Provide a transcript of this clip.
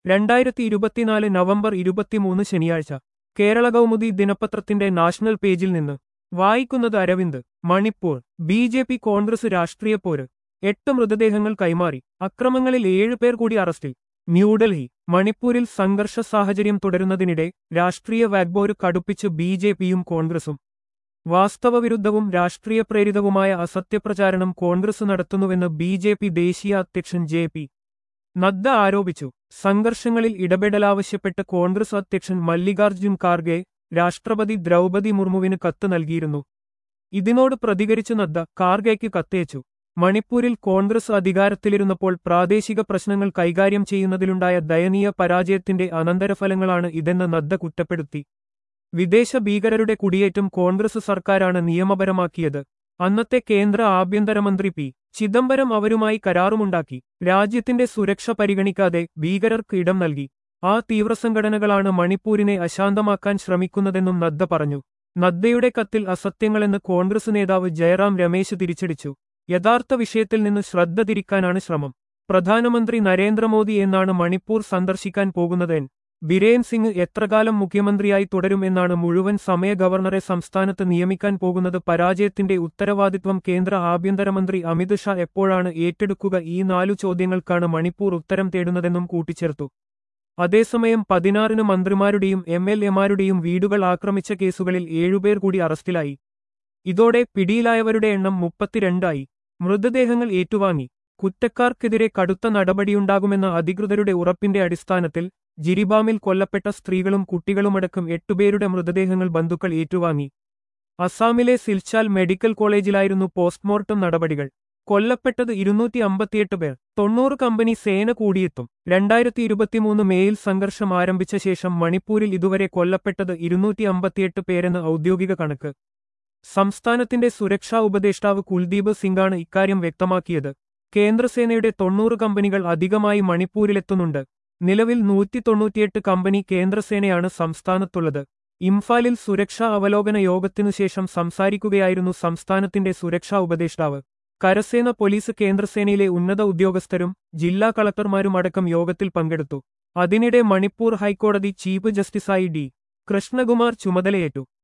രണ്ടായിരത്തി ഇരുപത്തിനാല് നവംബർ ഇരുപത്തിമൂന്ന് ശനിയാഴ്ച കേരള കൗമുദി ദിനപത്രത്തിന്റെ നാഷണൽ പേജിൽ നിന്ന് വായിക്കുന്നത് Aravind Manipur B J P Congress രാഷ്ട്രീയ പോര് എട്ട് മൃതദേഹങ്ങൾ കൈമാറി അക്രമങ്ങളിൽ ഏഴുപേർ കൂടി അറസ്റ്റിൽ ന്യൂഡൽഹി മണിപ്പൂരിൽ സംഘർഷ സാഹചര്യം തുടരുന്നതിനിടെ രാഷ്ട്രീയ വാഗ്ബോര് കടുപ്പിച്ച് ബി ജെ പിയും കോൺഗ്രസും വാസ്തവവിരുദ്ധവും രാഷ്ട്രീയ പ്രേരിതവുമായ അസത്യപ്രചാരണം കോൺഗ്രസ് നടത്തുന്നുവെന്ന് ബി ജെ പി ദേശീയ അധ്യക്ഷൻ ജെ പി നദ്ദ ആരോപിച്ചു സംഘർഷങ്ങളിൽ ഇടപെടലാവശ്യപ്പെട്ട് കോൺഗ്രസ് അധ്യക്ഷൻ മല്ലികാർജ്ജുൻ ഖാർഗെ രാഷ്ട്രപതി ദ്രൗപതി മുർമുവിന് കത്ത് നൽകിയിരുന്നു ഇതിനോട് പ്രതികരിച്ചു നദ്ദ ഖാർഗെയ്ക്ക് കത്തയച്ചു മണിപ്പൂരിൽ കോൺഗ്രസ് അധികാരത്തിലിരുന്നപ്പോൾ പ്രാദേശിക പ്രശ്നങ്ങൾ കൈകാര്യം ചെയ്യുന്നതിലുണ്ടായ ദയനീയ പരാജയത്തിന്റെ അനന്തരഫലങ്ങളാണ് ഇതെന്ന് നദ്ദ കുറ്റപ്പെടുത്തി വിദേശ ഭീകരരുടെ കുടിയേറ്റം കോൺഗ്രസ് സർക്കാരാണ് നിയമപരമാക്കിയത് അന്നത്തെ കേന്ദ്ര ആഭ്യന്തരമന്ത്രി പി ചിദംബരം അവരുമായി കരാറുമുണ്ടാക്കി രാജ്യത്തിന്റെ സുരക്ഷ പരിഗണിക്കാതെ ഭീകരർക്ക് ഇടം നൽകി ആ തീവ്രസംഘടനകളാണ് മണിപ്പൂരിനെ അശാന്തമാക്കാൻ ശ്രമിക്കുന്നതെന്നും നദ്ദ പറഞ്ഞു നദ്ദയുടെ കത്തിൽ അസത്യങ്ങളെന്ന് കോൺഗ്രസ് നേതാവ് ജയറാം രമേശ് തിരിച്ചടിച്ചു യഥാർത്ഥ വിഷയത്തിൽ നിന്ന് ശ്രദ്ധ തിരിക്കാനാണ് ശ്രമം പ്രധാനമന്ത്രി നരേന്ദ്രമോദി എന്നാണ് മണിപ്പൂർ സന്ദർശിക്കാൻ പോകുന്നത് ബിരേൻ സിംഗ് എത്രകാലം മുഖ്യമന്ത്രിയായി തുടരും എന്നാണ് മുഴുവൻ സമയ ഗവർണറെ സംസ്ഥാനത്ത് നിയമിക്കാൻ പോകുന്നത് പരാജയത്തിന്റെ ഉത്തരവാദിത്വം കേന്ദ്ര ആഭ്യന്തരമന്ത്രി അമിത് ഷാ എപ്പോഴാണ് ഏറ്റെടുക്കുക ഈ നാലു ചോദ്യങ്ങൾക്കാണ് മണിപ്പൂർ ഉത്തരം തേടുന്നതെന്നും കൂട്ടിച്ചേർത്തു അതേസമയം പതിനാറിന് മന്ത്രിമാരുടെയും എം എൽ എമാരുടെയും വീടുകൾ ആക്രമിച്ച കേസുകളിൽ ഏഴുപേർ കൂടി അറസ്റ്റിലായി ഇതോടെ പിടിയിലായവരുടെ എണ്ണം മുപ്പത്തിരണ്ടായി മൃതദേഹങ്ങൾ ഏറ്റുവാങ്ങി കുറ്റക്കാർക്കെതിരെ കടുത്ത നടപടിയുണ്ടാകുമെന്ന അധികൃതരുടെ ഉറപ്പിന്റെ അടിസ്ഥാനത്തിൽ ജിരിബാമിൽ കൊല്ലപ്പെട്ട സ്ത്രീകളും കുട്ടികളുമടക്കം എട്ടുപേരുടെ മൃതദേഹങ്ങൾ ബന്ധുക്കൾ ഏറ്റുവാങ്ങി അസാമിലെ സിൽച്ചാൽ മെഡിക്കൽ കോളേജിലായിരുന്നു പോസ്റ്റ്മോർട്ടം നടപടികൾ കൊല്ലപ്പെട്ടത് ഇരുന്നൂറ്റി അമ്പത്തിയെട്ട് പേർ തൊണ്ണൂറ് കമ്പനി സേന കൂടിയെത്തും രണ്ടായിരത്തി ഇരുപത്തിമൂന്ന് മേയിൽ സംഘർഷം ആരംഭിച്ച ശേഷം മണിപ്പൂരിൽ ഇതുവരെ കൊല്ലപ്പെട്ടത് ഇരുന്നൂറ്റി അമ്പത്തിയെട്ട് പേരെന്ന് ഔദ്യോഗിക കണക്ക് സംസ്ഥാനത്തിന്റെ സുരക്ഷാ ഉപദേഷ്ടാവ് കുൽദീപ് സിംഗാണ് ഇക്കാര്യം വ്യക്തമാക്കിയത് കേന്ദ്രസേനയുടെ തൊണ്ണൂറ് കമ്പനികൾ അധികമായി മണിപ്പൂരിലെത്തുന്നുണ്ട് നിലവിൽ നൂറ്റി തൊണ്ണൂറ്റിയെട്ട് കമ്പനി കേന്ദ്രസേനയാണ് സംസ്ഥാനത്തുള്ളത് ഇംഫാലിൽ സുരക്ഷാ അവലോകന യോഗത്തിനുശേഷം സംസാരിക്കുകയായിരുന്നു സംസ്ഥാനത്തിന്റെ സുരക്ഷാ ഉപദേഷ്ടാവ് കരസേന പോലീസ് കേന്ദ്രസേനയിലെ ഉന്നത ഉദ്യോഗസ്ഥരും ജില്ലാ കളക്ടർമാരും അടക്കം യോഗത്തിൽ പങ്കെടുത്തു അതിനിടെ മണിപ്പൂർ ഹൈക്കോടതി ചീഫ് ജസ്റ്റിസായി ഡി കൃഷ്ണകുമാർ ചുമതലയേറ്റു